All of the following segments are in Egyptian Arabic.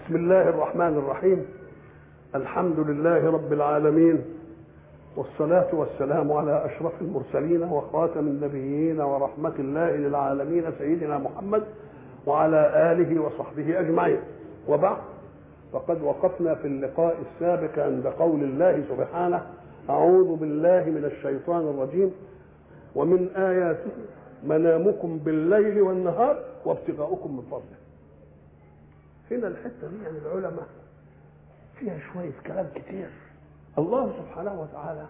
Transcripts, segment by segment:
بسم الله الرحمن الرحيم الحمد لله رب العالمين والصلاة والسلام على أشرف المرسلين وخاتم النبيين ورحمة الله للعالمين سيدنا محمد وعلى آله وصحبه أجمعين وبعد فقد وقفنا في اللقاء السابق عند قول الله سبحانه أعوذ بالله من الشيطان الرجيم ومن آياته منامكم بالليل والنهار وابتغاؤكم من فضله هنا الحته دي يعني العلماء فيها شويه كلام كتير الله سبحانه وتعالى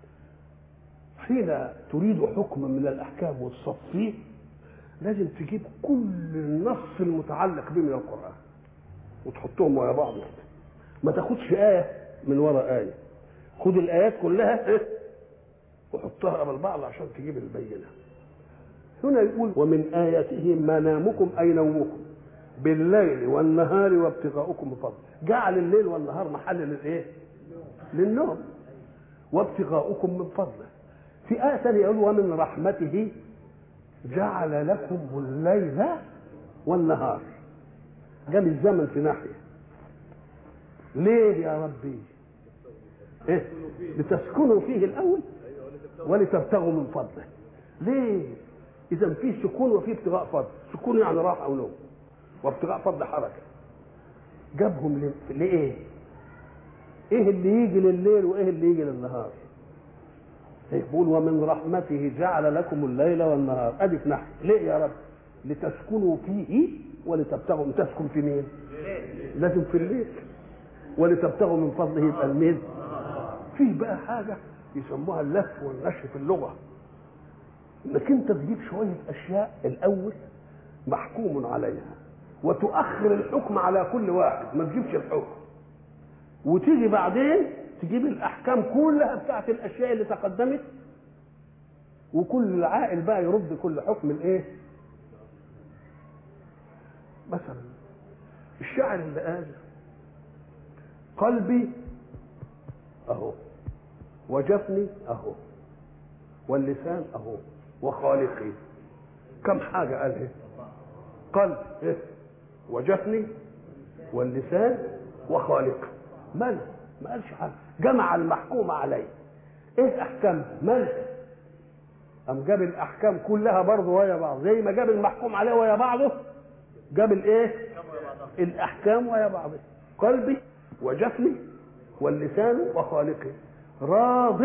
حين تريد حكما من الاحكام والصفيه لازم تجيب كل النص المتعلق به من القران وتحطهم ورا بعض ما تاخدش ايه من ورا ايه خد الايات كلها إيه؟ وحطها قبل بعض عشان تجيب البينه هنا يقول ومن اياته منامكم اي نومكم بالليل والنهار وابتغاؤكم من فضله جعل الليل والنهار محل للايه للنوم وابتغاؤكم من فضله في آية ثانية يقول ومن رحمته جعل لكم الليل والنهار جاب الزمن في ناحية ليه يا ربي إيه؟ لتسكنوا فيه الأول ولتبتغوا من فضله ليه إذا في سكون وفي ابتغاء فضل سكون يعني راحة أو نوم وابتغاء فضل حركه جابهم لايه ايه اللي يجي لليل وايه اللي يجي للنهار يقول ومن رحمته جعل لكم الليل والنهار ادي في ناحيه ليه يا رب لتسكنوا فيه ولتبتغوا تسكن في مين لازم في الليل ولتبتغوا من فضله يبقى المين فيه بقى حاجه يسموها اللف والنشر في اللغه انك انت تجيب شويه اشياء الاول محكوم عليها وتؤخر الحكم على كل واحد ما تجيبش الحكم وتيجي بعدين تجيب الاحكام كلها بتاعت الاشياء اللي تقدمت وكل عاقل بقى يرد كل حكم الايه مثلا الشاعر اللي قال قلبي اهو وجفني اهو واللسان اهو وخالقي كم حاجه قالها قلب إيه؟ وجفني واللسان وخالق من ما قالش حاجه جمع المحكوم عليه ايه احكام من ام جاب الاحكام كلها برضه ويا بعض زي ما جاب المحكوم عليه ويا بعضه جاب الايه الاحكام ويا بعضه قلبي وجفني واللسان وخالقي راض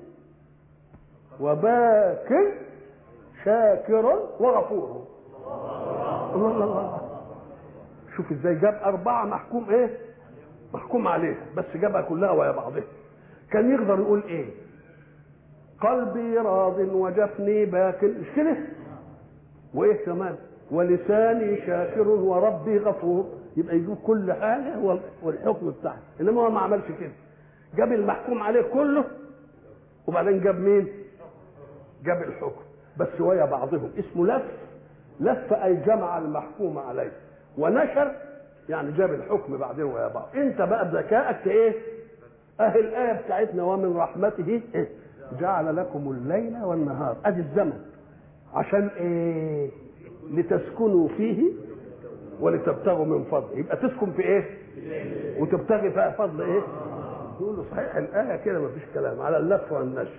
وباك شاكر وغفور الله الله الله شوف ازاي جاب أربعة محكوم إيه؟ محكوم عليها بس جابها كلها ويا بعضها كان يقدر يقول إيه؟ قلبي راض وجفني باك مش كده؟ وإيه كمان؟ ولساني شاكر وربي غفور يبقى يجيب كل حاجة والحكم بتاعها إنما هو ما عملش كده جاب المحكوم عليه كله وبعدين جاب مين؟ جاب الحكم بس ويا بعضهم اسمه لف لف اي جمع المحكوم عليه ونشر يعني جاب الحكم بعدين ويا بعض انت بقى بذكائك ايه اهي الايه بتاعتنا ومن رحمته إيه؟ جعل لكم الليل والنهار ادي الزمن عشان ايه لتسكنوا فيه ولتبتغوا من فضل يبقى تسكن في ايه وتبتغي فيها فضل ايه يقول له صحيح الايه كده ما فيش كلام على اللف والنشر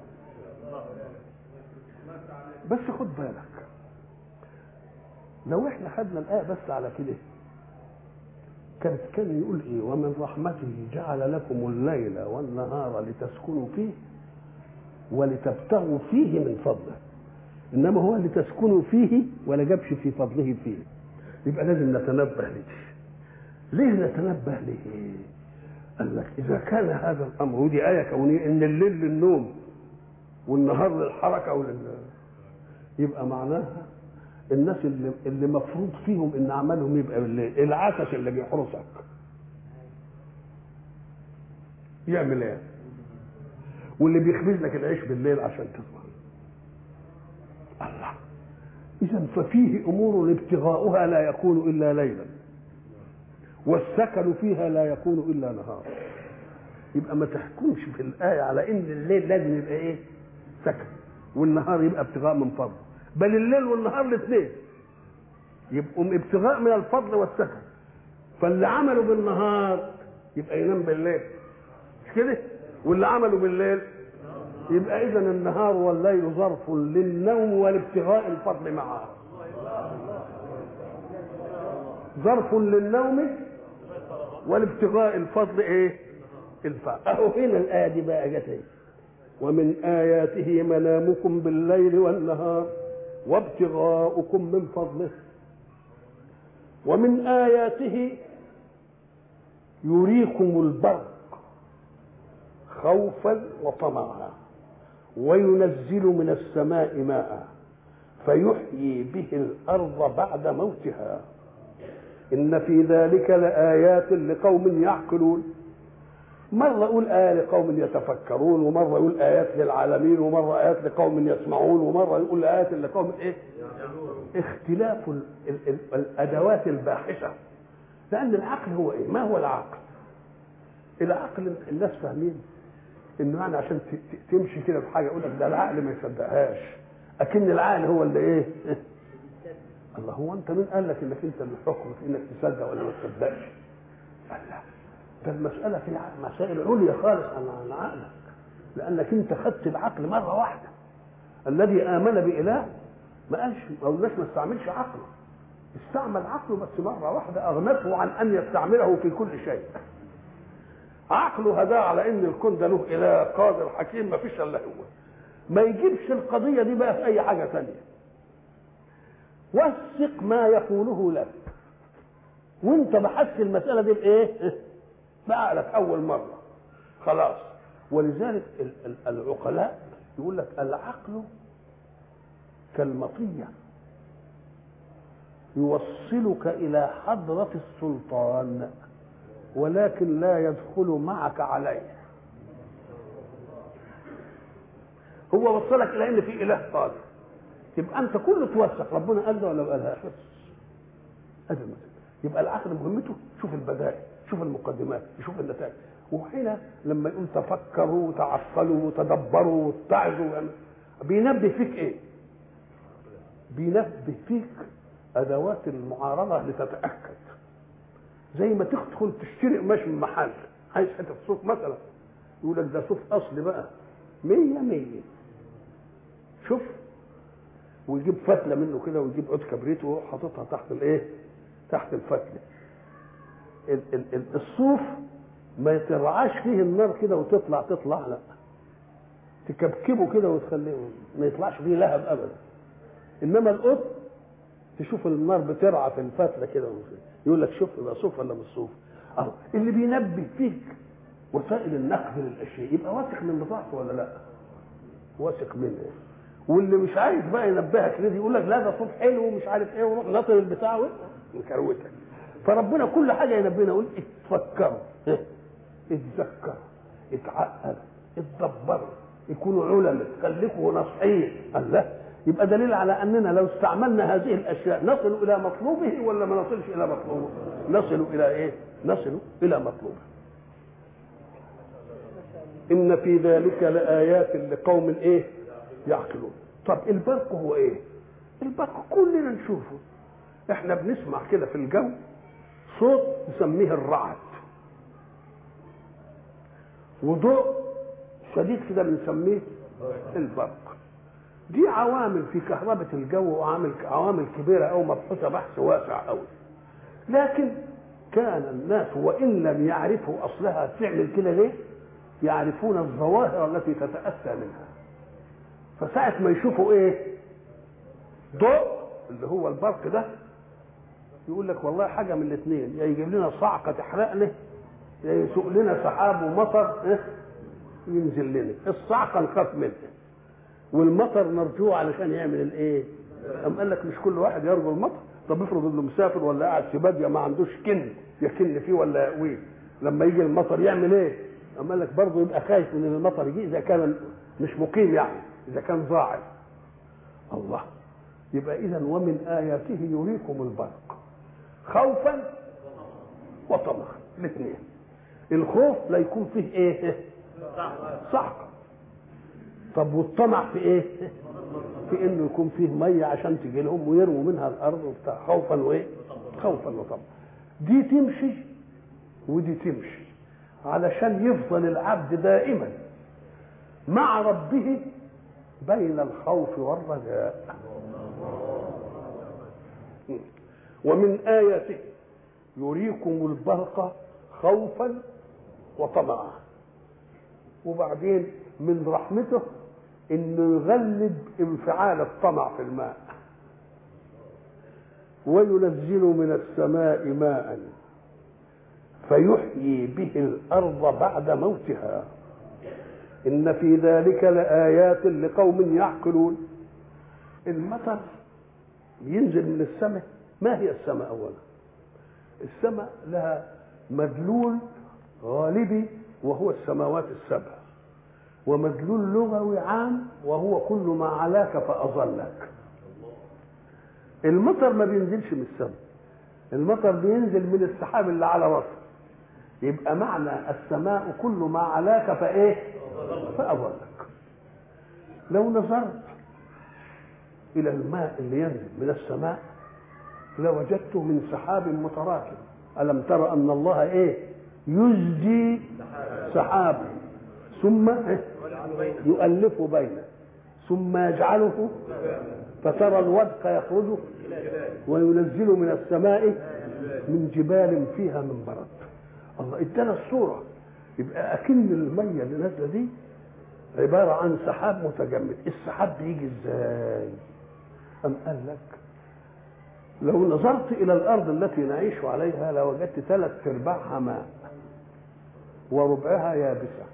بس خد بالك لو احنا خدنا الايه بس على كده كانت كان يقول ايه ومن رحمته جعل لكم الليل والنهار لتسكنوا فيه ولتبتغوا فيه من فضله انما هو لتسكنوا فيه ولا جابش في فضله فيه يبقى لازم نتنبه لدي ليه نتنبه ليه قال لك اذا كان هذا الامر ودي ايه كونيه ان الليل للنوم والنهار للحركه ولل يبقى معناها الناس اللي اللي مفروض فيهم ان عملهم يبقى بالليل العسس اللي بيحرسك يعمل ايه واللي بيخبز لك العيش بالليل عشان تصبح الله اذا ففيه امور ابتغاؤها لا يكون الا ليلا والسكن فيها لا يكون الا نهارا يبقى ما تحكمش في الايه على ان الليل لازم يبقى ايه سكن والنهار يبقى ابتغاء من فضل بل الليل والنهار الاثنين يبقوا ابتغاء من الفضل والسكن فاللي عمله بالنهار يبقى ينام بالليل مش كده واللي عمله بالليل يبقى اذا النهار والليل ظرف للنوم والابتغاء الفضل معه ظرف للنوم والابتغاء الفضل ايه الفضل اهو هنا الايه دي بقى جت ايه ومن اياته منامكم بالليل والنهار وابتغاؤكم من فضله ومن اياته يريكم البرق خوفا وطمعا وينزل من السماء ماء فيحيي به الارض بعد موتها ان في ذلك لايات لقوم يعقلون مرة أقول آية لقوم يتفكرون ومرة يقول آيات للعالمين ومرة آيات لقوم يسمعون ومرة يقول آيات لقوم إيه؟ اختلاف ال ال ال الأدوات الباحثة لأن العقل هو إيه؟ ما هو العقل؟ العقل الناس فاهمين إنه يعني عشان تمشي كده في حاجة يقول لك ده العقل ما يصدقهاش أكن العقل هو اللي إيه؟ الله هو أنت مين قال لك إنك أنت اللي حكم في إنك تصدق ولا ما تصدقش؟ قال لا ده المسألة في مسائل عليا خالص عن عقلك لأنك أنت خدت العقل مرة واحدة الذي آمن بإله ما قالش ما قلناش ما استعملش عقله استعمل عقله بس مرة واحدة أغنته عن أن يستعمله في كل شيء عقله هداه على أن الكون ده له إله قادر حكيم ما فيش إلا هو ما يجيبش القضية دي بقى في أي حاجة ثانية وثق ما يقوله لك وانت بحثت المسألة دي بإيه؟ بعقلك اول مره خلاص ولذلك العقلاء يقول لك العقل كالمطيه يوصلك الى حضره السلطان ولكن لا يدخل معك عليه هو وصلك الى ان في اله قادر يبقى انت كله توثق ربنا قال ده ولا ما قالهاش ادي يبقى العقل مهمته شوف البدائل شوف المقدمات يشوف النتائج وهنا لما يقول تفكروا وتعقلوا وتدبروا واتعظوا يعني بينبه فيك ايه؟ بينبه فيك ادوات المعارضه لتتاكد زي ما تدخل تشتري قماش من محل عايز حته صوف مثلا يقول لك ده صوف اصلي بقى مية مية شوف ويجيب فتله منه كده ويجيب عود كبريت ويروح حاططها تحت الايه؟ تحت الفتله الصوف ما يترعاش فيه النار كده وتطلع تطلع لا تكبكبه كده وتخليه ما يطلعش فيه لهب ابدا انما القط تشوف النار بترعى في الفتله كده يقول لك شوف يبقى صوف ولا مش صوف اه اللي بينبه فيك وسائل النقد للاشياء يبقى واثق من بضاعته ولا لا واثق منه واللي مش عايز بقى ينبهك ليه يقول لك لا ده صوف حلو ومش عارف ايه وروح ناطر البتاع وكروتك فربنا كل حاجه ينبهنا يقول اتفكروا اتذكروا اتعقلوا اتدبروا يكونوا علماء خليكوا نصحين الله يبقى دليل على اننا لو استعملنا هذه الاشياء نصل الى مطلوبه ولا ما نصلش الى مطلوبه نصل الى ايه نصل الى مطلوبه ان في ذلك لايات لقوم ايه يعقلون طب البرق هو ايه البرق كلنا نشوفه احنا بنسمع كده في الجو صوت نسميه الرعد وضوء شديد كده بنسميه البرق دي عوامل في كهرباء الجو وعامل عوامل كبيرة أو مبحوثة بحث واسع أوي لكن كان الناس وإن لم يعرفوا أصلها تعمل كده ليه يعرفون الظواهر التي تتأتى منها فساعة ما يشوفوا إيه ضوء اللي هو البرق ده يقول لك والله حاجه من الاثنين يا يجيب لنا صعقه تحرقنا يا يسوق لنا سحاب ومطر إيه؟ ينزل لنا الصعقه نخاف منها والمطر نرجوه علشان يعمل الايه؟ قام قال لك مش كل واحد يرجو المطر طب افرض انه مسافر ولا قاعد في باديه ما عندوش كن يكن فيه ولا يقويه لما يجي المطر يعمل ايه؟ قام قال لك برضه يبقى خايف من المطر يجي اذا كان مش مقيم يعني اذا كان ظاعر الله يبقى اذا ومن اياته يريكم البرق خوفا وطمعا الاثنين الخوف لا يكون فيه ايه صعقه طب والطمع في ايه في انه يكون فيه ميه عشان تجي لهم ويرموا منها الارض وبتاع خوفا وايه خوفا وطمعا دي تمشي ودي تمشي علشان يفضل العبد دائما مع ربه بين الخوف والرجاء ومن آياته يريكم البرق خوفا وطمعا وبعدين من رحمته انه يغلب انفعال الطمع في الماء وينزل من السماء ماء فيحيي به الارض بعد موتها ان في ذلك لايات لقوم يعقلون المطر ينزل من السماء ما هي السماء اولا السماء لها مدلول غالبي وهو السماوات السبع ومدلول لغوي عام وهو كل ما علاك فأظلك المطر ما بينزلش من السماء المطر بينزل من السحاب اللي على راسه يبقى معنى السماء كل ما علاك فايه فأظلك لو نظرت إلى الماء اللي ينزل من السماء لوجدته من سحاب متراكم ألم تر أن الله إيه يزجي سحابا ثم إيه؟ يؤلف بينه ثم يجعله فترى الودق يخرج وينزل من السماء من جبال فيها من برد الله ادانا الصورة يبقى أكن المية اللي نازلة دي عبارة عن سحاب متجمد السحاب بيجي ازاي أم قال لك لو نظرت إلى الأرض التي نعيش عليها لوجدت ثلاث أرباعها ماء وربعها يابسة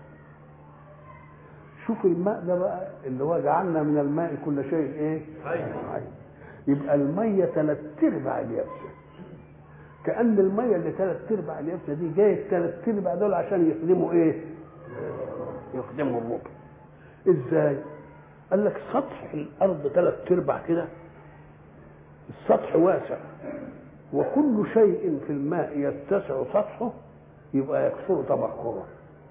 شوف الماء ده بقى اللي هو جعلنا من الماء كل شيء ايه؟ حي يبقى المية ثلاث ارباع اليابسة كأن المية اللي ثلاث ارباع اليابسة دي جاية ثلاث ارباع دول عشان يخدموا ايه؟ يخدموا الربع ازاي؟ قال لك سطح الأرض ثلاث ارباع كده السطح واسع وكل شيء في الماء يتسع سطحه يبقى يكثر تبخره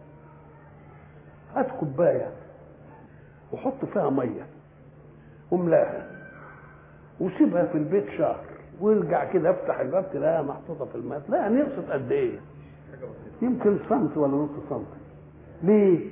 هات كوبايه وحط فيها ميه وملاها وسيبها في البيت شهر وارجع كده افتح الباب تلاقيها محطوطه في الماء تلاقيها نقصت قد ايه؟ يمكن سنت ولا نص سنت ليه؟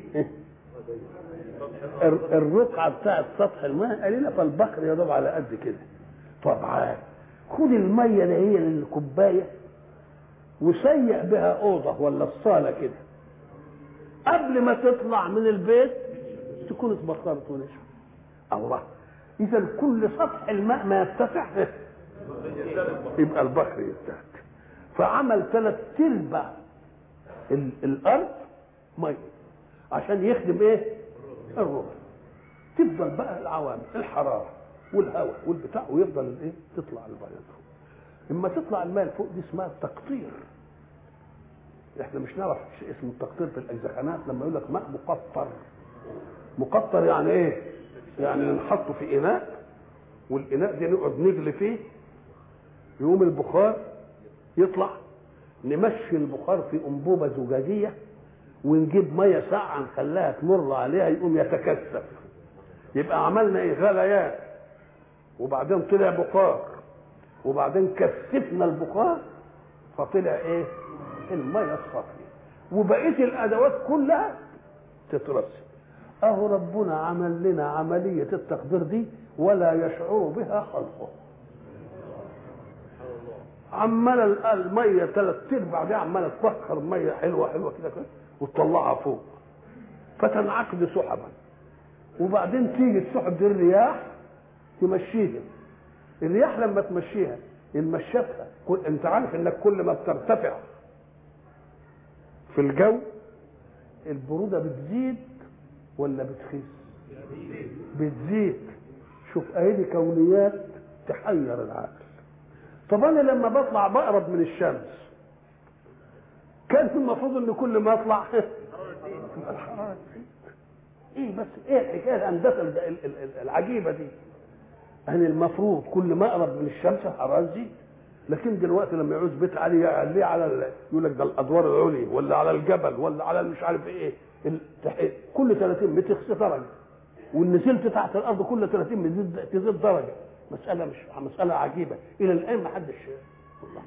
الرقعه بتاعت سطح الماء قليله فالبحر يا دوب على قد كده طبعا خد الميه اللي هي للكوبايه وسيق بها اوضه ولا الصاله كده قبل ما تطلع من البيت تكون اتبخرت ونشفت الله اذا كل سطح الماء ما يتسع يبقى البحر يتسع فعمل ثلاث ارباع الارض ميه عشان يخدم ايه الربع تفضل بقى العوامل الحراره والهواء والبتاع ويفضل الايه تطلع الميه لفوق اما تطلع الماء لفوق دي اسمها التقطير احنا مش نعرف شيء اسمه التقطير في الاجزخانات لما يقول لك ماء مقطر مقطر يعني ايه يعني نحطه في اناء والاناء ده نقعد نجلي فيه يقوم البخار يطلع نمشي البخار في انبوبه زجاجيه ونجيب ميه ساقعه نخليها تمر عليها يقوم يتكثف يبقى عملنا ايه غليان وبعدين طلع بخار وبعدين كثفنا البخار فطلع ايه الميه الصافيه وبقيه الادوات كلها تترسب اهو ربنا عمل لنا عمليه التقدير دي ولا يشعر بها خلقه عمال الميه ثلاث ارباع دي عماله تبخر ميه حلوه حلوه كده كده وتطلعها فوق فتنعقد سحبا وبعدين تيجي السحب دي الرياح تمشيها الرياح لما تمشيها ان مشتها كل انت عارف انك كل ما بترتفع في الجو البروده بتزيد ولا بتخس بتزيد شوف اهي كونيات تحير العقل طب انا لما بطلع بقرب من الشمس كان المفروض ان كل ما اطلع الحراره تزيد ايه بس ايه الحكايه الهندسه العجيبه دي يعني المفروض كل ما اقرب من الشمس الحراره تزيد لكن دلوقتي لما يعوز بيت عالي يعليه على ال... يقول لك ده الادوار العليا ولا على الجبل ولا على مش عارف ايه كل 30 متر يخسر درجه وان نزلت تحت الارض كل 30 بتزيد تزيد درجه مساله مش مساله عجيبه الى الان ما حدش الله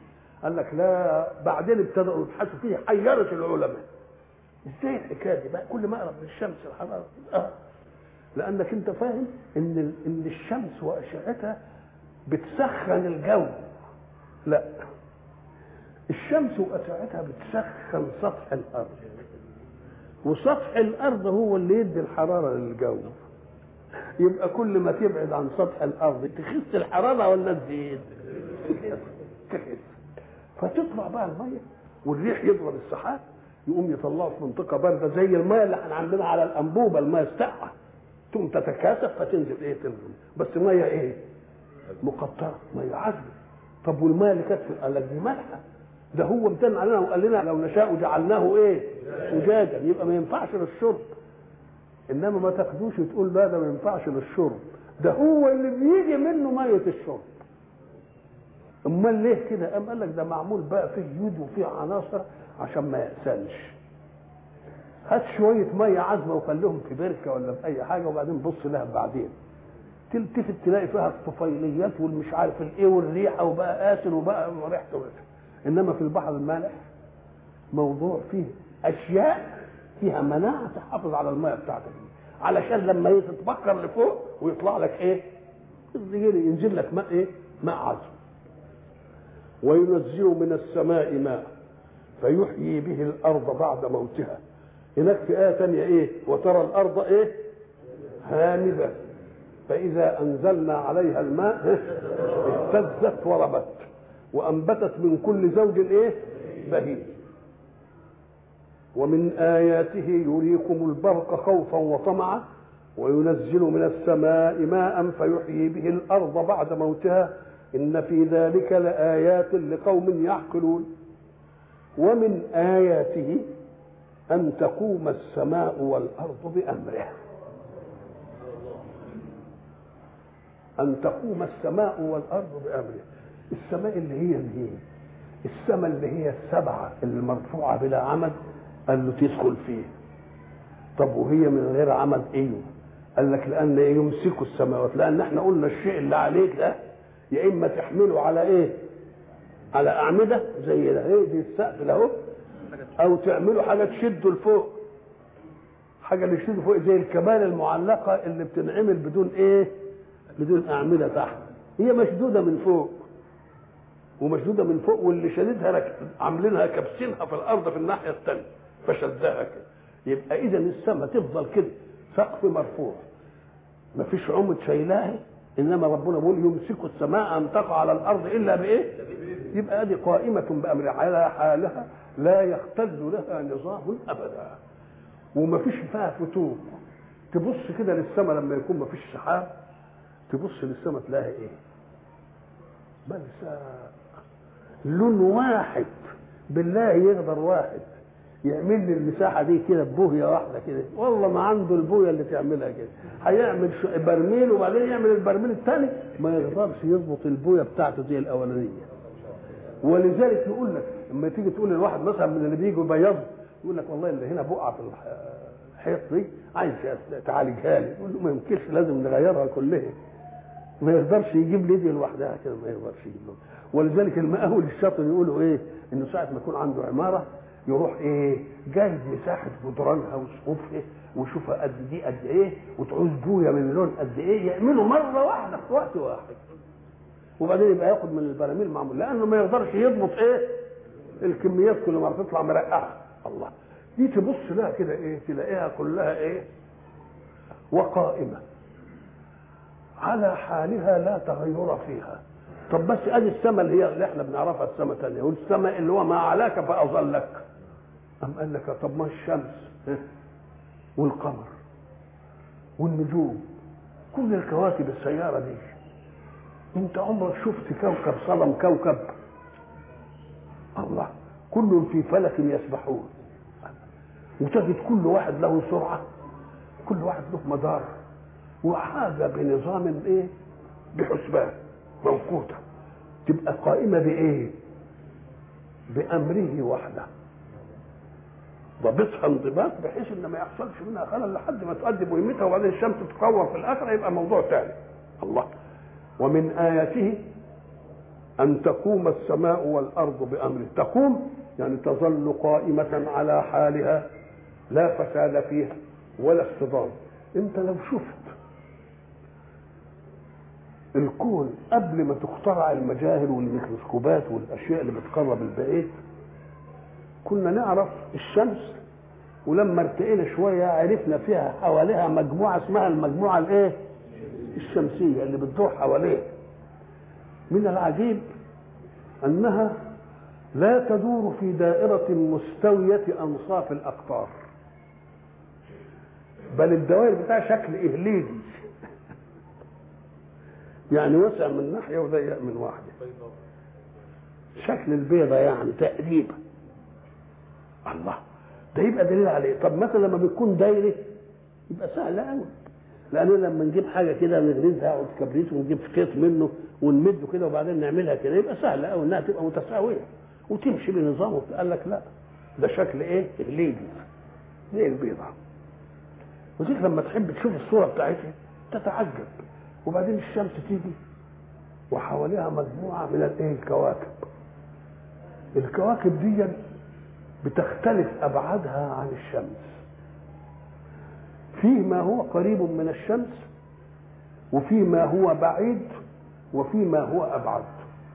قال لك لا بعدين ابتدأوا يبحثوا فيه حيرت العلماء ازاي الحكايه دي بقى كل ما اقرب من الشمس الحراره آه. لانك انت فاهم ان ان الشمس واشعتها بتسخن الجو لا الشمس واشعتها بتسخن سطح الارض وسطح الارض هو اللي يدي الحراره للجو يبقى كل ما تبعد عن سطح الارض تخس الحراره ولا تزيد تخس فتطلع بقى الميه والريح يضرب السحاب يقوم يطلعه في منطقه بارده زي الميه اللي احنا عندنا على الانبوبه الميه الساقعه تقوم تتكاثف فتنزل ايه تنزل بس ميه ايه مقطره ميه عذبه طب والميه اللي كانت في قال لك دي مالحه ده هو امتن علينا وقال لنا لو نشاء جعلناه ايه زجاجا يبقى ما ينفعش للشرب انما ما تاخدوش تقول لا ده ما ينفعش للشرب ده هو اللي بيجي منه ميه الشرب امال ليه كده قام قال لك ده معمول بقى فيه يود وفيه عناصر عشان ما يأسنش هات شويه ميه عذبه وخليهم في بركه ولا في اي حاجه وبعدين بص لها بعدين تلتفت تلاقي فيها الطفيليات والمش عارف الايه والريحه وبقى قاسر وبقى ريحته وحشه انما في البحر المالح موضوع فيه اشياء فيها مناعه تحافظ على الميه بتاعتك علشان لما هي تتبخر لفوق ويطلع لك ايه ينزل لك ماء ايه ماء عذب وينزل من السماء ماء فيحيي به الارض بعد موتها هناك في ايه ثانيه ايه وترى الارض ايه هامده فاذا انزلنا عليها الماء اهتزت وربت وانبتت من كل زوج ايه بهيج ومن اياته يريكم البرق خوفا وطمعا وينزل من السماء ماء فيحيي به الارض بعد موتها ان في ذلك لايات لقوم يعقلون ومن اياته ان تقوم السماء والارض بامره ان تقوم السماء والارض بامره السماء اللي هي اللي هي السماء اللي هي السبعه اللي مرفوعه بلا عمد قال له تدخل فيه طب وهي من غير عمد ايوه قال لك لان إيه يمسكوا السماوات لان احنا قلنا الشيء اللي عليك ده يا اما تحمله على ايه على اعمده زي ده ايه دي السقف ده اهو او تعمله حاجه تشده لفوق حاجه اللي تشده فوق زي الكبال المعلقه اللي بتنعمل بدون ايه بدون اعمده تحت هي مشدوده من فوق ومشدوده من فوق واللي شددها لك عاملينها كابسينها في الارض في الناحيه الثانيه فشدها كده يبقى اذا السماء تفضل كده سقف مرفوع مفيش عمد شايلاه انما ربنا بيقول يمسك السماء ان تقع على الارض الا بايه؟ يبقى هذه قائمه بامر على حالها لا يختل لها نظام ابدا ومفيش فيها فتور تبص كده للسماء لما يكون مفيش سحاب تبص للسماء تلاقي ايه؟ بلساء لون واحد بالله يقدر واحد يعمل لي المساحه دي كده ببويه واحده كده والله ما عنده البويه اللي تعملها كده هيعمل برميل وبعدين يعمل البرميل الثاني ما يقدرش يظبط البويه بتاعته زي الاولانيه ولذلك يقول لك لما تيجي تقول للواحد مثلا من اللي بيجوا يبيضوا يقول لك والله اللي هنا بقعه في الحيط دي عايز تعالجها لي يقول له ما يمكنش لازم نغيرها كلها ما يقدرش يجيب لي دي لوحدها كده ما يقدرش يجيب له ولذلك المقاول الشاطر يقولوا ايه انه ساعه ما يكون عنده عماره يروح ايه جايب مساحه جدرانها وسقوفها ويشوفها قد دي قد ايه وتعوز بويه من لون قد ايه يعمله مره واحده في وقت واحد وبعدين يبقى ياخد من البراميل معمول لانه ما يقدرش يضبط ايه الكميات كل ما تطلع مرقعه الله دي تبص لها كده ايه تلاقيها كلها ايه وقائمه على حالها لا تغير فيها طب بس ادي السماء اللي هي اللي احنا بنعرفها السماء ثانيه والسماء اللي هو ما علاك فاظلك أم قال لك طب ما الشمس والقمر والنجوم كل الكواكب السيارة دي انت عمرك شفت كوكب صنم كوكب الله كل في فلك يسبحون وتجد كل واحد له سرعة كل واحد له مدار وحاجة بنظام ايه بحسبان موقوتة تبقى قائمة بإيه؟ بأمره وحده ضابطها انضباط بحيث ان ما يحصلش منها خلل لحد ما تؤدي مهمتها وبعدين الشمس تتكور في الاخره يبقى موضوع ثاني الله ومن اياته أن تقوم السماء والأرض بأمره تقوم يعني تظل قائمة على حالها لا فساد فيها ولا اصطدام انت لو شفت الكون قبل ما تخترع المجاهر والميكروسكوبات والاشياء اللي بتقرب البعيد كنا نعرف الشمس ولما ارتقينا شويه عرفنا فيها حواليها مجموعه اسمها المجموعه الايه؟ الشمسيه اللي بتدور حواليه من العجيب انها لا تدور في دائره مستويه انصاف الاقطار بل الدوائر بتاعها شكل اهليدي يعني وسع من ناحيه وضيق من واحده شكل البيضه يعني تقريبا الله ده يبقى دليل عليه طب مثلا لما بيكون دايره يبقى سهل قوي لان لما نجيب حاجه كده نغرزها عود كبريت ونجيب خيط منه ونمده كده وبعدين نعملها كده يبقى سهل قوي انها تبقى متساويه وتمشي بنظام قال لك لا ده شكل ايه؟ اهليدي زي البيضه وديك لما تحب تشوف الصوره بتاعتها تتعجب وبعدين الشمس تيجي وحواليها مجموعه من الايه الكواكب الكواكب دي بتختلف ابعادها عن الشمس فيه ما هو قريب من الشمس وفيه ما هو بعيد وفيه ما هو ابعد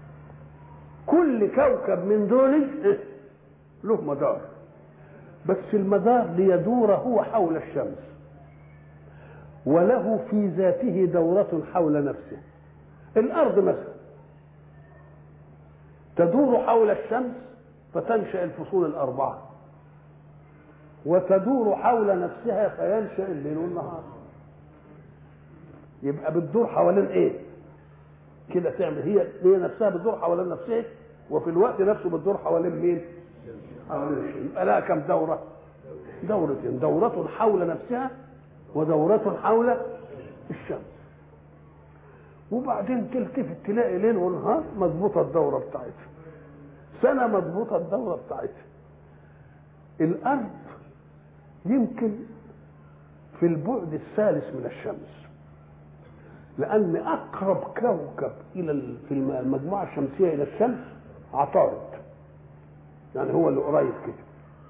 كل كوكب من دول له مدار بس المدار ليدور هو حول الشمس وله في ذاته دورة حول نفسه الأرض مثلا تدور حول الشمس فتنشأ الفصول الأربعة وتدور حول نفسها فينشأ الليل والنهار يبقى بتدور حوالين ايه كده تعمل هي هي نفسها بتدور حوالين نفسها وفي الوقت نفسه بتدور حوالين مين حوالين الشمس يبقى لها كم دورة دورتين دورة حول نفسها ودورة حول الشمس وبعدين تلتفت تلاقي ليل ونهار مضبوطة الدورة بتاعتها سنة مضبوطة الدورة بتاعتها الأرض يمكن في البعد الثالث من الشمس لأن أقرب كوكب إلى في المجموعة الشمسية إلى الشمس عطارد يعني هو اللي قريب كده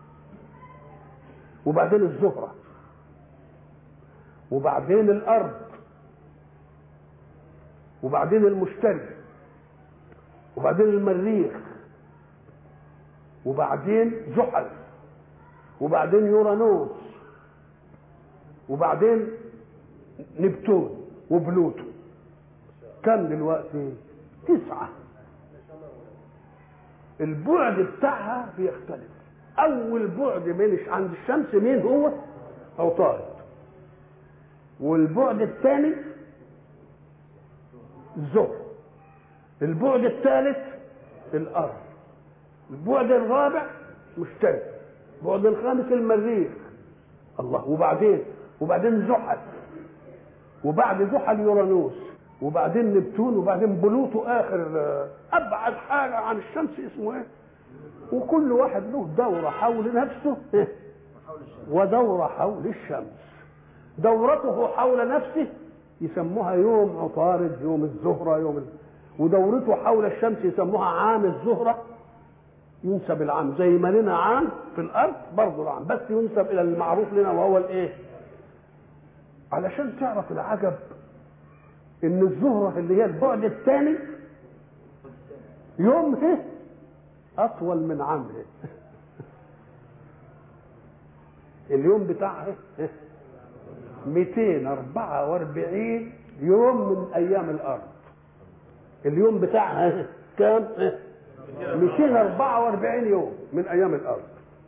وبعدين الزهرة وبعدين الأرض وبعدين المشتري وبعدين المريخ وبعدين زحل وبعدين يورانوس وبعدين نبتون وبلوتو كم دلوقتي تسعة البعد بتاعها بيختلف أول بعد من عند الشمس مين هو؟ عطارد والبعد الثاني الزهر البعد الثالث الأرض البعد الرابع مشتري البعد الخامس المريخ الله وبعدين وبعدين زحل وبعد زحل يورانوس وبعدين نبتون وبعدين بلوتو اخر ابعد حاجه عن الشمس اسمه ايه وكل واحد له دوره حول نفسه ودوره حول الشمس دورته حول نفسه يسموها يوم عطارد يوم الزهره يوم ال... ودورته حول الشمس يسموها عام الزهره ينسب العام زي ما لنا عام في الارض برضه العام بس ينسب الى المعروف لنا وهو الايه علشان تعرف العجب ان الزهره اللي هي البعد الثاني يومه اطول من عامه اليوم بتاعها 244 يوم من ايام الارض اليوم بتاعها كام 244 يوم من ايام الارض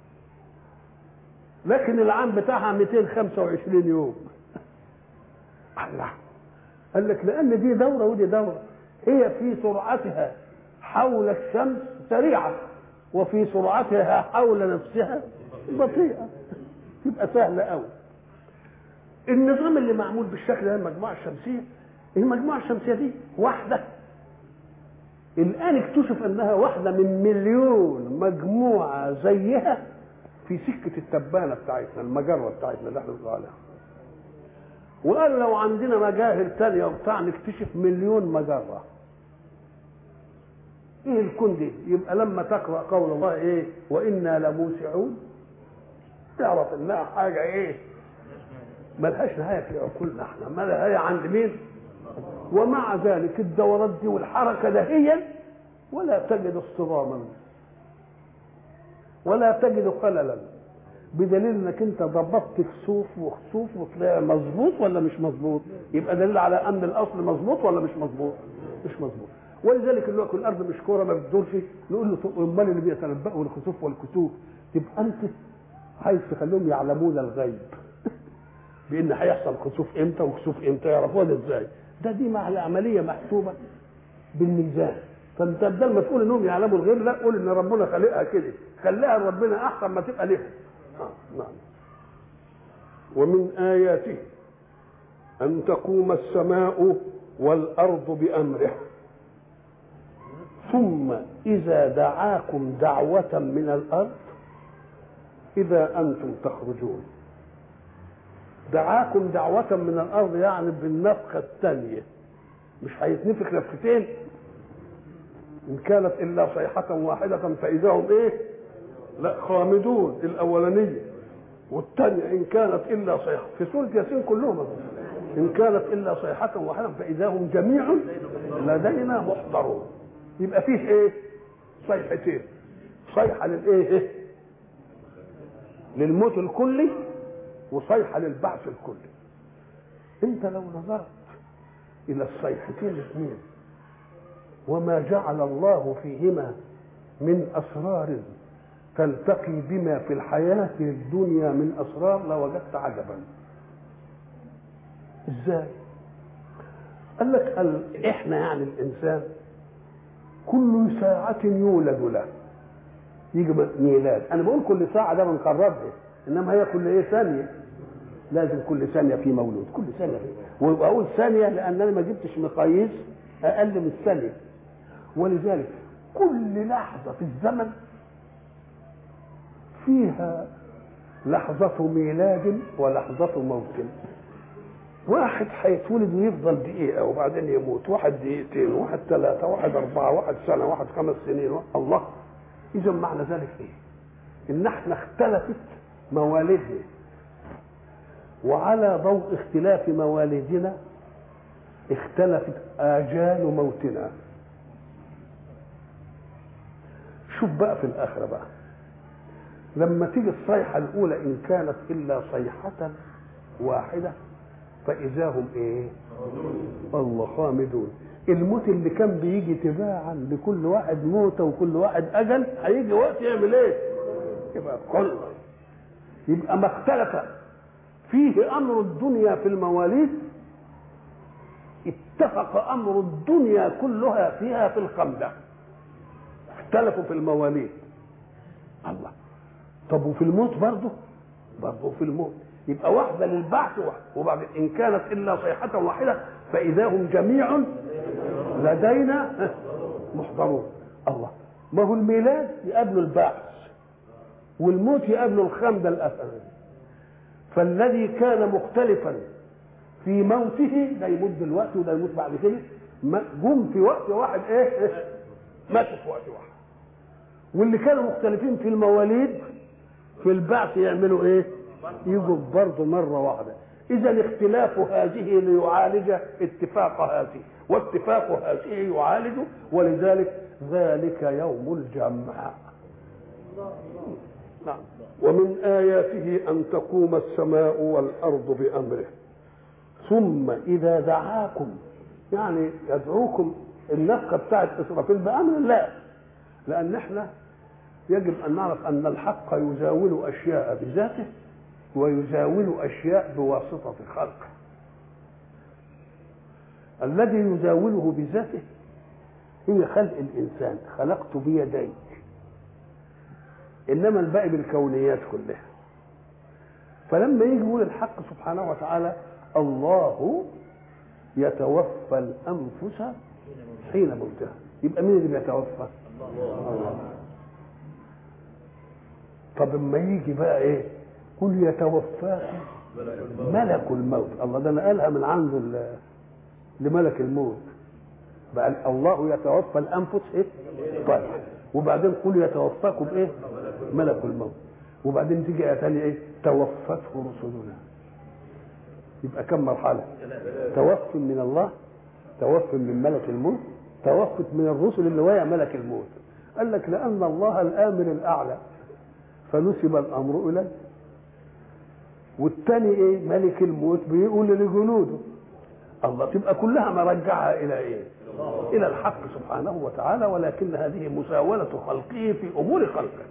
لكن العام بتاعها 225 يوم الله قال لك لان دي دوره ودي دوره هي في سرعتها حول الشمس سريعه وفي سرعتها حول نفسها بطيئه تبقى سهله قوي النظام اللي معمول بالشكل ده المجموعه الشمسيه المجموعه الشمسيه دي واحده الان اكتشف انها واحده من مليون مجموعه زيها في سكه التبانه بتاعتنا المجره بتاعتنا اللي احنا بنقول عليها وقال لو عندنا مجاهر تانية وبتاع نكتشف مليون مجرة ايه الكون دي يبقى لما تقرا قول الله ايه وانا لموسعون تعرف انها حاجه ايه ملهاش نهايه في عقولنا احنا ما نهايه عند مين ومع ذلك الدورات دي والحركه دهيا ولا تجد اصطداما ولا تجد خللا بدليل انك انت ضبطت كسوف وخسوف وطلع مظبوط ولا مش مظبوط يبقى دليل على ان الاصل مظبوط ولا مش مظبوط مش مظبوط ولذلك اللي هو كل الارض مش كوره ما بتدورش نقول له طب امال اللي بيتنبأوا الخسوف والكسوف تبقى انت عايز تخليهم يعلمون الغيب بان هيحصل خسوف امتى وكسوف امتى يعرفوها ده ازاي ده دي مع العمليه محسوبه بالميزان فانت بدل ما تقول انهم يعلموا الغيب لا قول ان ربنا خلقها كده خليها لربنا احسن ما تبقى لهم آه نعم ومن اياته ان تقوم السماء والارض بامره ثم اذا دعاكم دعوه من الارض اذا انتم تخرجون دعاكم دعوة من الأرض يعني بالنفخة الثانية مش هيتنفخ نفختين إن كانت إلا صيحة واحدة فإذا هم إيه؟ لا خامدون الأولانية والثانية إن كانت إلا صيحة في سورة ياسين كلهم إن كانت إلا صيحة واحدة فإذا هم جميع لدينا محضرون يبقى فيه إيه؟ صيحتين صيحة للإيه؟ للموت الكلي وصيحه للبعث الكلي انت لو نظرت الى الصيحتين الاثنين وما جعل الله فيهما من اسرار تلتقي بما في الحياه الدنيا من اسرار لوجدت عجبا ازاي قال لك قال احنا يعني الانسان كل ساعة يولد له يجي ميلاد انا بقول كل ساعة ده بنقربها انما هي كل ايه ثانيه لازم كل ثانيه في مولود كل ثانيه في واقول ثانيه لان انا ما جبتش مقاييس اقل من الثانيه ولذلك كل لحظه في الزمن فيها لحظة ميلاد ولحظة موت واحد هيتولد ويفضل دقيقة وبعدين يموت واحد دقيقتين واحد ثلاثة واحد أربعة واحد سنة واحد خمس سنين الله إذا معنى ذلك إيه؟ إن احنا اختلفت موالدنا وعلى ضوء اختلاف موالدنا اختلفت آجال موتنا شوف بقى في الآخرة بقى لما تيجي الصيحة الأولى إن كانت إلا صيحة واحدة فإذا هم إيه؟ الله خامدون الموت اللي كان بيجي تباعا لكل واحد موته وكل واحد أجل هيجي وقت يعمل إيه؟ يبقى كله يبقى ما اختلف فيه امر الدنيا في المواليد اتفق امر الدنيا كلها فيها في الخمده اختلفوا في المواليد الله طب وفي الموت برضه برضه في الموت يبقى واحده للبعث واحده وبعدين ان كانت الا صيحه واحده فاذا هم جميع لدينا محضرون الله ما هو الميلاد يقابله البعث والموت يقابله الخمده الاثريه فالذي كان مختلفا في موته ده يموت دلوقتي وده يموت بعد كده جم في وقت واحد ايه ماتوا في وقت واحد واللي كانوا مختلفين في المواليد في البعث يعملوا ايه يجوا برضه مره واحده اذا اختلاف هذه ليعالج اتفاق هذه واتفاق هذه يعالج ولذلك ذلك يوم الجمع نعم ومن آياته أن تقوم السماء والأرض بأمره ثم إذا دعاكم يعني يدعوكم النفخة بتاعت إسرافيل بأمر الله لأن احنا يجب أن نعرف أن الحق يزاول أشياء بذاته ويزاول أشياء بواسطة خلقه الذي يزاوله بذاته هي خلق الإنسان خلقت بيدي انما الباقي بالكونيات كلها فلما يجي يقول الحق سبحانه وتعالى الله يتوفى الانفس حين موتها يبقى مين اللي بيتوفى الله طب اما يجي بقى ايه قل يتوفاك ملك الموت الله ده انا قالها من عنده لملك الموت بقى الله يتوفى الانفس ايه طيب وبعدين قل يتوفاكم ايه ملك الموت وبعدين تيجي ايه تاني ايه توفته رسلنا يبقى كم مرحله توف من الله توف من ملك الموت توفت من الرسل اللي ويا ملك الموت قال لك لان الله الامر الاعلى فنسب الامر اليه والتاني ايه ملك الموت بيقول لجنوده الله تبقى كلها مرجعها الى ايه الى الحق سبحانه وتعالى ولكن هذه مساوله خلقه في امور خلقه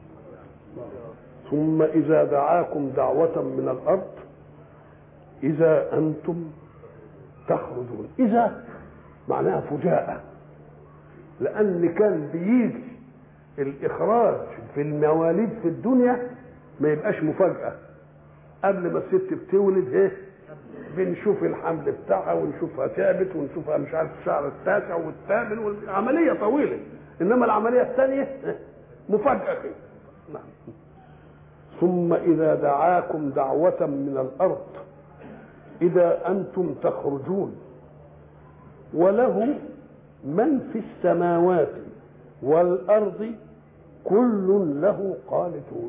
ثم اذا دعاكم دعوه من الارض اذا انتم تخرجون اذا معناها فجاءه لان كان بيجي الاخراج في المواليد في الدنيا ما يبقاش مفاجاه قبل ما الست بتولد ايه بنشوف الحمل بتاعها ونشوفها ثابت ونشوفها مش عارف الشهر التاسع والثامن والعمليه طويله انما العمليه الثانيه مفاجاه كده نعم ثم اذا دعاكم دعوه من الارض اذا انتم تخرجون وله من في السماوات والارض كل له قانتون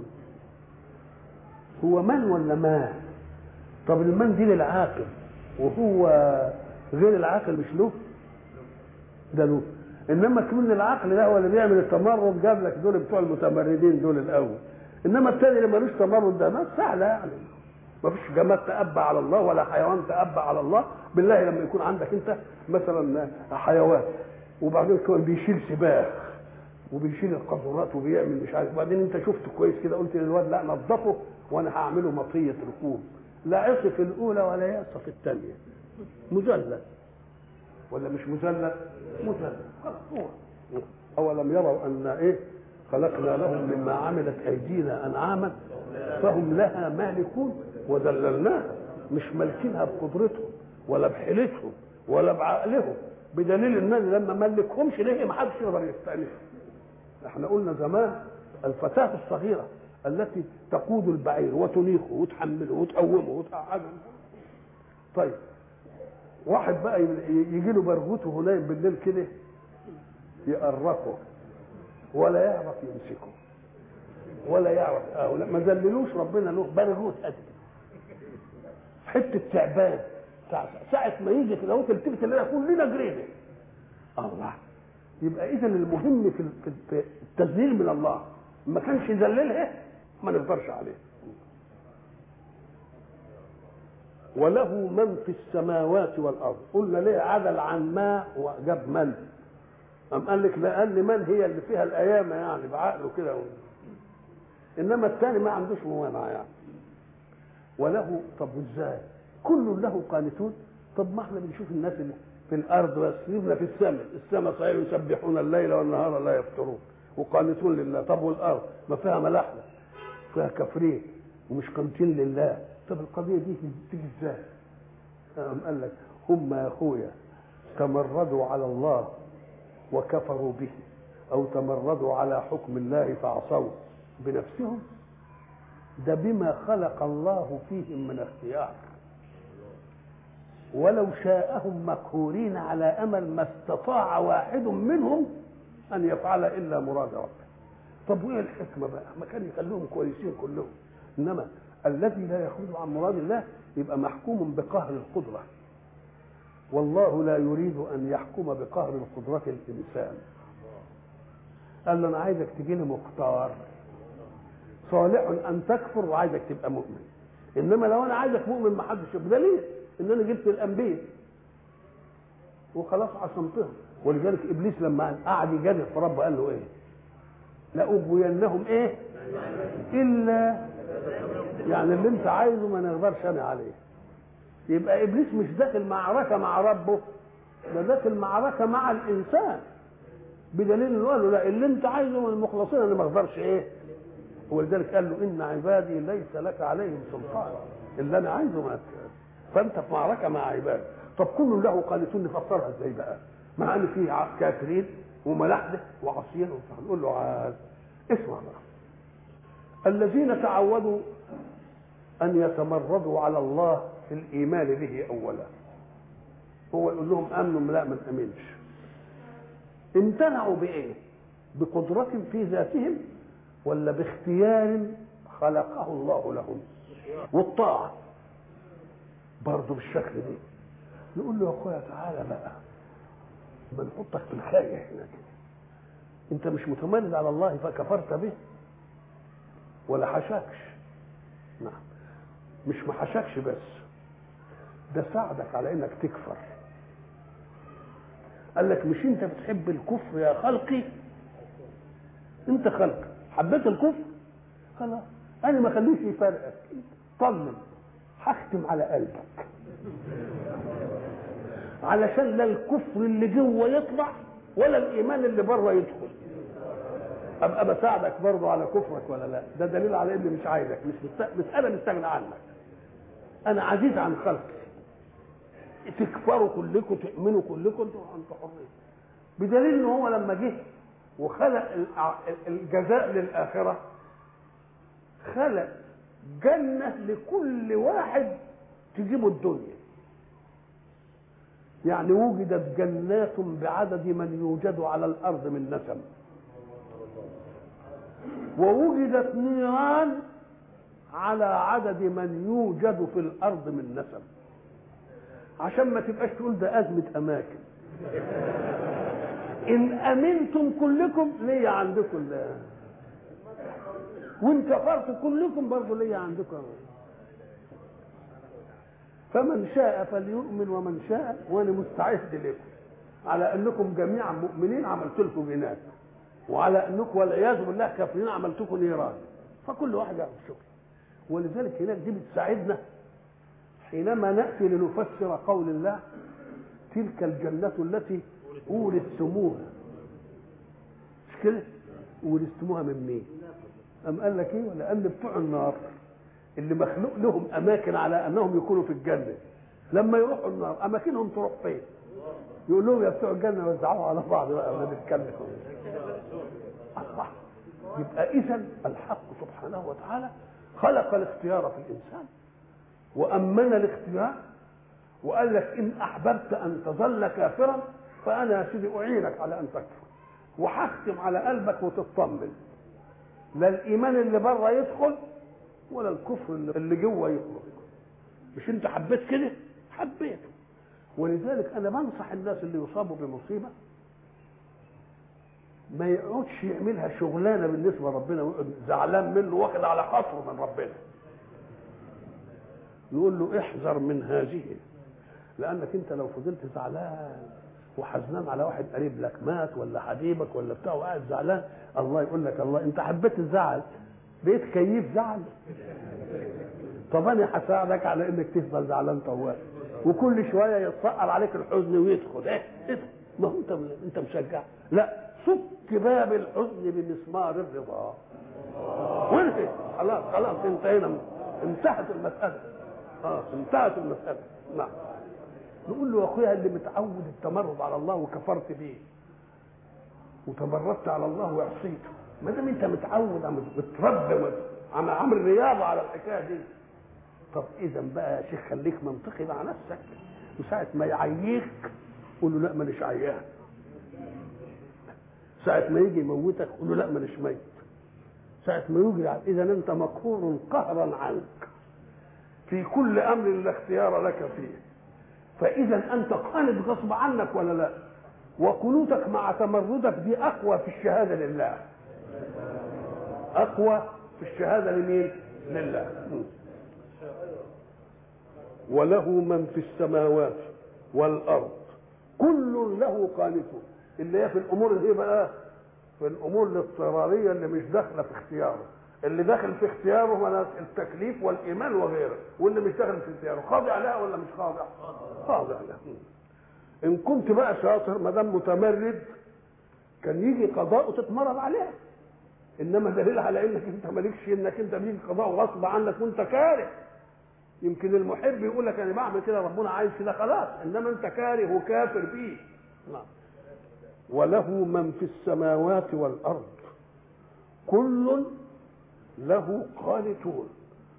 هو من ولا ما طب المن دي للعاقل وهو غير العاقل مش له ده له انما كون العقل ده هو اللي بيعمل التمرد جاب لك دول بتوع المتمردين دول الاول انما الثاني اللي ملوش تمرد ده ناس سهله يعني ما فيش جماد تأبى على الله ولا حيوان تأبى على الله بالله لما يكون عندك انت مثلا حيوان وبعدين كمان بيشيل سباخ وبيشيل القذورات وبيعمل مش عارف وبعدين انت شفته كويس كده قلت للواد لا نظفه وانا هعمله مطيه ركوب لا عصي في الاولى ولا يأس في الثانيه مذلل ولا مش مذلل مذلل هو اولم يروا ان ايه خلقنا لهم مما عملت ايدينا انعاما فهم لها مالكون وذللناها مش مالكينها بقدرتهم ولا بحيلتهم ولا بعقلهم بدليل ان انا لما ملكهمش ليه ما حدش يقدر يستأنف احنا قلنا زمان الفتاة الصغيرة التي تقود البعير وتنيخه وتحمله وتقومه وتقعده طيب واحد بقى يجي له برغوت وهو نايم بالليل كده يقرقه ولا يعرف يمسكه ولا يعرف اه ما ذللوش ربنا له برغوت قد حته تعبان ساعة ما يجي كده تلتفت تلاقي كلنا جرينا الله يبقى اذا المهم في في التذليل من الله ما كانش يذللها ما نقدرش عليه وله من في السماوات والارض قلنا ليه عدل عن ما وجاب من أم قال لك لأن من هي اللي فيها الأيام يعني بعقله كده إنما الثاني ما عندوش موانع يعني وله طب وإزاي؟ كل له قانتون طب ما احنا بنشوف الناس اللي في الأرض بس سيبنا في السماء السماء صحيح يسبحون الليل والنهار لا يفترون وقانتون لله طب والأرض ما فيها ملاحدة فيها كفرين ومش قانتين لله طب القضية دي تيجي ازاي؟ قام قال لك هم يا اخويا تمردوا على الله وكفروا به او تمردوا على حكم الله فعصوا بنفسهم ده بما خلق الله فيهم من اختيار ولو شاءهم مقهورين على امل ما استطاع واحد منهم ان يفعل الا مراد ربه طب وايه الحكمه بقى ما كان يخلوهم كويسين كلهم انما الذي لا يخرج عن مراد الله يبقى محكوم بقهر القدره والله لا يريد ان يحكم بقهر القدرة الانسان قال له انا عايزك تجي لي مختار صالح ان تكفر وعايزك تبقى مؤمن انما لو انا عايزك مؤمن ما حدش بدليل ان انا جبت الانبياء وخلاص عصمتهم ولذلك ابليس لما قعد يجادل في ربه قال له ايه لاغوينهم ايه الا يعني اللي انت عايزه ما نقدرش انا عليه يبقى ابليس مش داخل معركه مع ربه ده داخل معركه مع الانسان بدليل انه قال له لا اللي انت عايزه من المخلصين انا ما اقدرش ايه ولذلك قال له ان عبادي ليس لك عليهم سلطان اللي انا عايزه ما فانت في معركه مع عبادي طب كل له قانتون نفسرها ازاي بقى مع ان في كافرين وملاحده وعصيين نقول له عاد اسمع بقى الذين تعودوا ان يتمردوا على الله في الايمان به اولا هو يقول لهم امنوا لا ما نامنش امتنعوا بايه بقدرة في ذاتهم ولا باختيار خلقه الله لهم والطاعة برضه بالشكل دي نقول له يا اخويا تعالى بقى ما نحطك في الخاية هنا كده انت مش متمرد على الله فكفرت به ولا حشاكش نعم مش ما حشاكش بس ده ساعدك على انك تكفر قال لك مش انت بتحب الكفر يا خلقي انت خلق حبيت الكفر خلاص انا ما خليش يفرقك طمن هختم على قلبك علشان لا الكفر اللي جوه يطلع ولا الايمان اللي بره يدخل ابقى بساعدك برضه على كفرك ولا لا ده دليل على اني مش عايزك مش مست... مساله مستغنى عنك انا عزيز عن خلقي تكفروا كلكم تؤمنوا كلكم انتوا انتوا حرين بدليل ان هو لما جه وخلق الجزاء للاخره خلق جنه لكل واحد تجيبه الدنيا يعني وجدت جنات بعدد من يوجد على الارض من نسم ووجدت نيران على عدد من يوجد في الارض من نسم عشان ما تبقاش تقول ده ازمه اماكن ان امنتم كلكم ليا عندكم لا وان كفرتوا كلكم برضه ليا عندكم فمن شاء فليؤمن ومن شاء وانا مستعد لكم على انكم جميعا مؤمنين عملت لكم جنات وعلى انكم والعياذ بالله كافرين عملت لكم نيران فكل واحد يعمل شغل ولذلك هناك دي بتساعدنا حينما ناتي لنفسر قول الله تلك الجنة التي أورثتموها مش كده؟ أورثتموها من مين؟ أم قال لك إيه؟ ولأن بتوع النار اللي مخلوق لهم أماكن على أنهم يكونوا في الجنة لما يروحوا النار أماكنهم تروح فين؟ يقول لهم يا بتوع الجنة وزعوها على بعض بقى ولا نتكلم الله يبقى إذا الحق سبحانه وتعالى خلق الاختيار في الإنسان وأمن الاختيار وقال لك إن أحببت أن تظل كافرا فأنا يا سيدي أعينك على أن تكفر وحختم على قلبك وتطمن لا الإيمان اللي بره يدخل ولا الكفر اللي جوه يخرج مش أنت حبيت كده؟ حبيته ولذلك أنا بنصح الناس اللي يصابوا بمصيبة ما يقعدش يعملها شغلانه بالنسبه لربنا ويقعد زعلان منه واخد على خاطره من ربنا يقول له احذر من هذه لانك انت لو فضلت زعلان وحزنان على واحد قريب لك مات ولا حبيبك ولا بتاع وقاعد زعلان الله يقول لك الله انت حبيت الزعل بقيت كيف زعل طب انا هساعدك على انك تفضل زعلان طوال وكل شويه يتسقر عليك الحزن ويدخل ايه ايه ده؟ ما هو انت انت مشجع لا صك باب الحزن بمسمار الرضا وانتهي خلاص خلاص انتهينا انتهت المساله اه انتهت المساله نعم نقول له يا اخويا اللي متعود التمرد على الله وكفرت بيه وتمردت على الله وعصيته ما دام انت متعود متربى عم عامل رياضه على الحكايه دي طب اذا بقى يا شيخ خليك منطقي مع نفسك وساعه ما يعييك قول له لا مانيش عيان ساعة ما يجي يموتك قول له لا مانيش ميت ساعة ما يجري إذا أنت مقهور قهرا عنك في كل أمر لا اختيار لك فيه فإذا أنت قانت غصب عنك ولا لا وقنوتك مع تمردك دي أقوى في الشهادة لله أقوى في الشهادة لمين؟ لله وله من في السماوات والأرض كل له قانتون اللي هي في الامور اللي هي بقى في الامور الاضطراريه اللي مش داخله في اختياره اللي داخل في اختياره هو التكليف والايمان وغيره واللي مش داخل في اختياره خاضع لها ولا مش خاضع؟ خاضع لها ان كنت بقى شاطر ما دام متمرد كان يجي قضاء وتتمرد عليه انما دليل على انك انت مالكش انك انت بيجي قضاء غصب عنك وانت كاره يمكن المحب يقول لك انا بعمل كده ربنا عايز كده خلاص انما انت كاره وكافر بيه نعم وله من في السماوات والارض كل له قانتون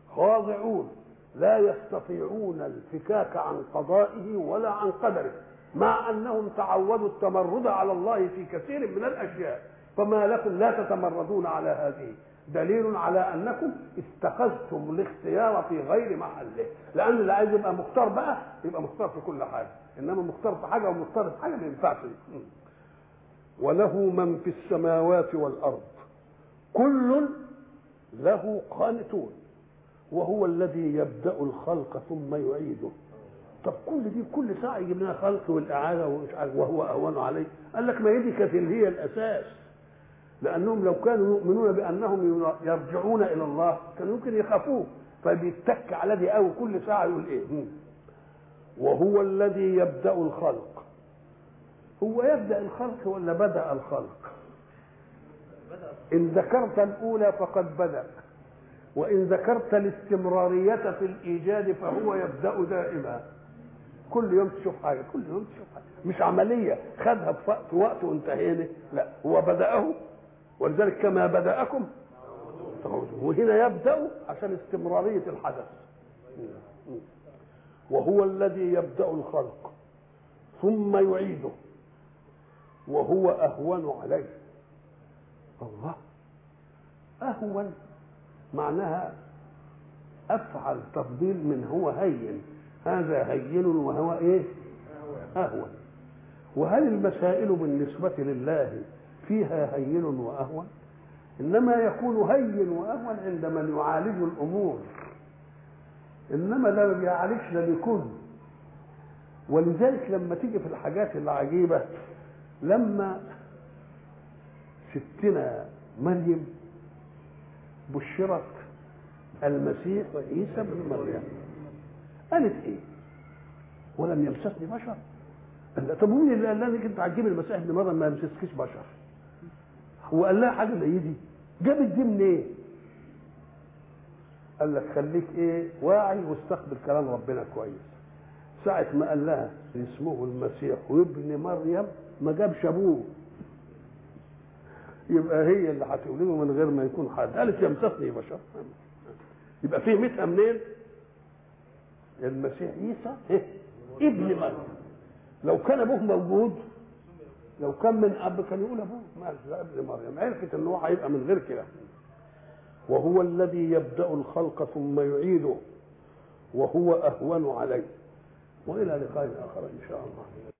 خاضعون لا يستطيعون الفكاك عن قضائه ولا عن قدره مع انهم تعودوا التمرد على الله في كثير من الاشياء فما لكم لا تتمردون على هذه دليل على انكم اتخذتم الاختيار في غير محله لان اللي عايز يبقى مختار بقى يبقى مختار في كل حاجه انما مختار في حاجه ومختار في حاجه ما ينفعش وله من في السماوات والارض كل له قانتون وهو الذي يبدا الخلق ثم يعيده طب كل دي كل ساعه يجيب لنا خلق والاعاده ومش عارف وهو اهون عليه قال لك ما هي دي كانت هي الاساس لانهم لو كانوا يؤمنون بانهم يرجعون الى الله كانوا يمكن يخافوه فبيتك على دي قوي كل ساعه يقول ايه وهو الذي يبدا الخلق هو يبدا الخلق ولا بدا الخلق ان ذكرت الاولى فقد بدا وان ذكرت الاستمراريه في الايجاد فهو يبدا دائما كل يوم تشوف حاجه كل يوم تشوف حاجه مش عمليه خدها في وقت وقت وانتهينا لا هو بداه ولذلك كما بداكم تعودون وهنا يبدا عشان استمراريه الحدث وهو الذي يبدا الخلق ثم يعيده وهو اهون عليه الله اهون معناها افعل تفضيل من هو هين هذا هين وهو ايه اهون وهل المسائل بالنسبه لله فيها هين واهون انما يكون هين واهون عند من يعالج الامور انما لا بيعالجش ده بيكون ولذلك لما تيجي في الحاجات العجيبه لما ستنا مريم بشرت المسيح عيسى بن مريم قالت ايه ولم يمسسني بشر قال طب مين اللي قال لك انت هتجيب المسيح ابن مريم ما يمسسكش بشر هو قال لها حاجه زي دي جابت دي منين إيه؟ قال لك خليك ايه واعي واستقبل كلام ربنا كويس ساعة ما قال لها اسمه المسيح وابن مريم ما جابش ابوه يبقى هي اللي هتولده من غير ما يكون حد قالت يمسسني بشر يبقى فيه متها منين المسيح عيسى إيه؟ ابن مريم لو كان ابوه موجود لو كان من اب كان يقول ابوه ما لا ابن مريم عرفت ان هو هيبقى من غير كده وهو الذي يبدا الخلق ثم يعيده وهو اهون عليه والى لقاء اخر ان شاء الله